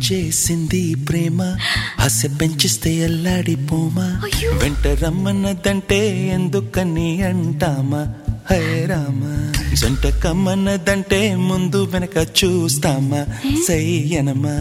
పనిచేసింది ప్రేమ ఆశ పెంచిస్తే ఎల్లాడిపోమా అయ్యో. వెంట రమ్మన్నదంటే ఎందుకని అంటామా హే రామా జంట కమ్మన్నదంటే ముందు వెనక చూస్తామా సయ్యనమా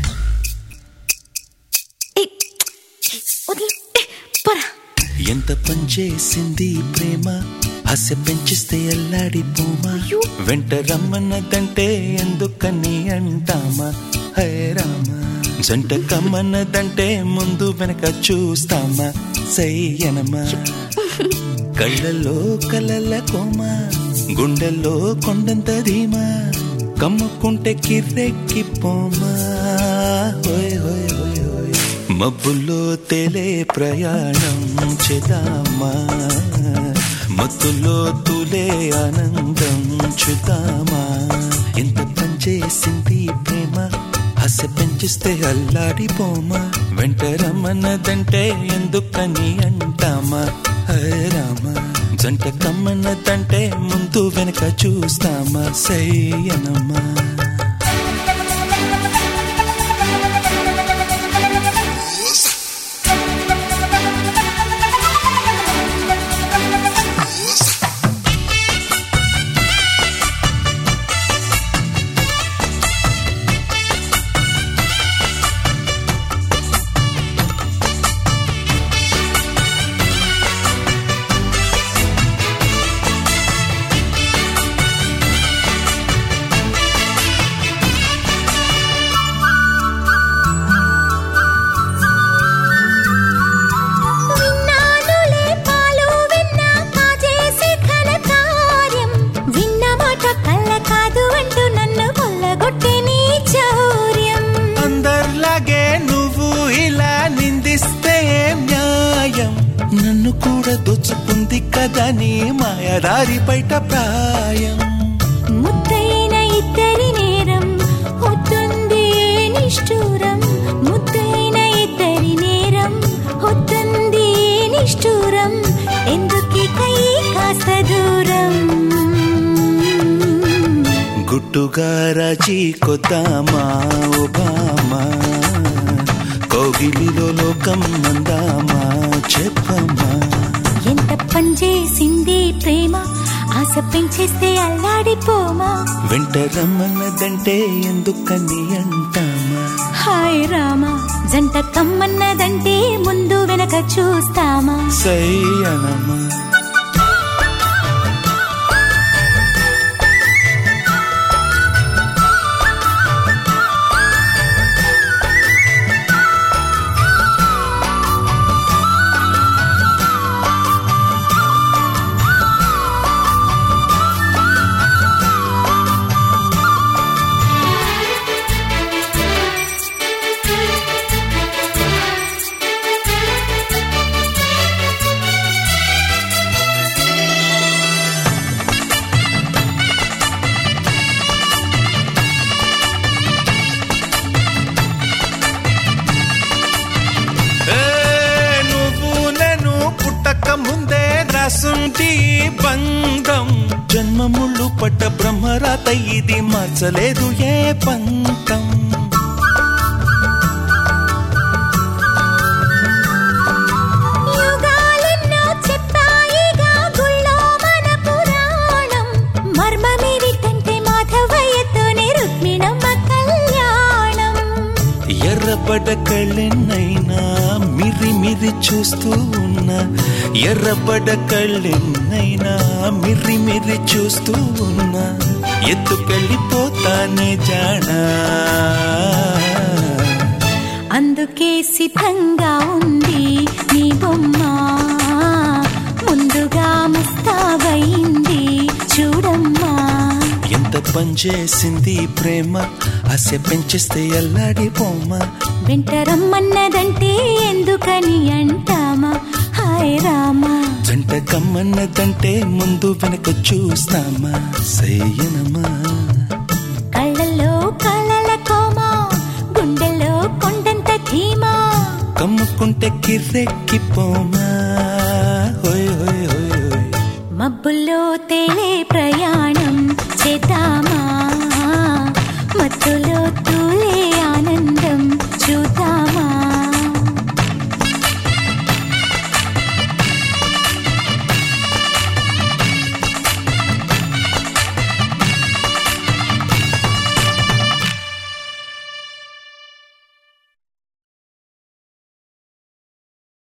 ఏయ్, వదిలు. ఏ, పోరా ఎంత పనిచేసింది ప్రేమ ఆశ పెంచిస్తే ఎల్లాడిపోమా అయ్యో. వెంట రమ్మన్నదంటే ఎందుకని అంటామా హే రామా జంట కమ్మన్నదంటే ముందు వెనక చూస్తామా సయ్యనమా కళ్ళల్లో కలల కోమా గుండెల్లో కొండంత ధీమా కమ్ముకుంటే కిర్రెక్కిపోమా హోయ్ హోయ్ హోయ్ హోయ్ మబ్బుల్లో తేలే ప్రయాణం చేద్దామా మత్తులో తులే ఆనందం చూద్దామా ఎంత పనిచేసింది ప్రేమ ఆశ పెంచిస్తే అల్లాడిపోమా వెంట రమ్మన్నదంటే ఎందుకని అంటామా హే రామా జంట కమ్మన్నదంటే ముందు వెనక చూస్తామా సయ్యనమ్మా విన్నానులే పాలు విన్నా కాజేసే ఘనకార్యం విన్న మాట కళ్ళ కాదు అంటూ నన్ను కొల్లగొట్టే నీ చౌర్యం అందర్లాగే నువ్వు ఇలా నిందిస్తే ఏం న్యాయం నన్ను కూడా దోచుకుంది కదా నీ మాయదారి బయట ప్రాయం ముద్దైన ఇద్దరి నేరం వద్దుంది ఏ నిష్ఠూరం ముద్దైన ఇద్దరి నేరం వద్దుంది ఏ నిష్ఠూరం ఎందుకీ కై కాస్త దూరం గుట్టుగా రాజీ కొద్దామా ఒబామా కోగిలిలో లోకం మందామా చెప్పమ్మా ఎంత పనిచేసింది ప్రేమ ఆశ పెంచేస్తే అల్లాడిపోమా వెంట రమ్మన్నదంటే ఎందుకని అంటామా హాయ్ రామా జంట కమ్మన్నదంటే ముందు వెనక చూస్తామా సయ్యనమా ఏ, నువ్వు నేను పుట్టక ముందే రాసుంటి బంధం జన్మముళ్ళు పడ్డ బ్రహ్మరాత ఇది మార్చలేదు ఏ పంతం యుగాలెన్నో చెప్పాయిగా గుళ్ళో మన పురాణం మర్మమేమిటంటే మాధవయ్యతోనే రుక్మిణమ్మ కళ్యాణం ఎర్రబడ్డ కళ్ళెన్నైనా మిరి మిరి చూస్తూ ఉన్నా ఎర్రబడ్డ కళ్ళెన్నైనా మిరి మిరి చూస్తూ ఉన్నా ఎత్తుకెళ్ళిపోతానే జానా అందుకే సిద్ధంగా ఉంది నీ బొమ్మ ముందుగా ముస్తాబైంది చూడమ్మా ఎంత పనిచేసింది ప్రేమ ఆశ పెంచేస్తే ఎల్లాడిపోమా వెంట రమ్మన్నదంటే ఎందుకని అంటామా హాయ్ రామా జంట కమ్మన్నదంటే ముందు వెనక చూస్తామా సయ్యనమా కళ్ళల్లో కలల కోమా గుండెల్లో కొండంత ధీమా కమ్ముకుంటే కిర్రెక్కిపోమా హోయ్ హోయ్ హోయ్ హోయ్ మబ్బుల్లో తేలే ప్రయాణం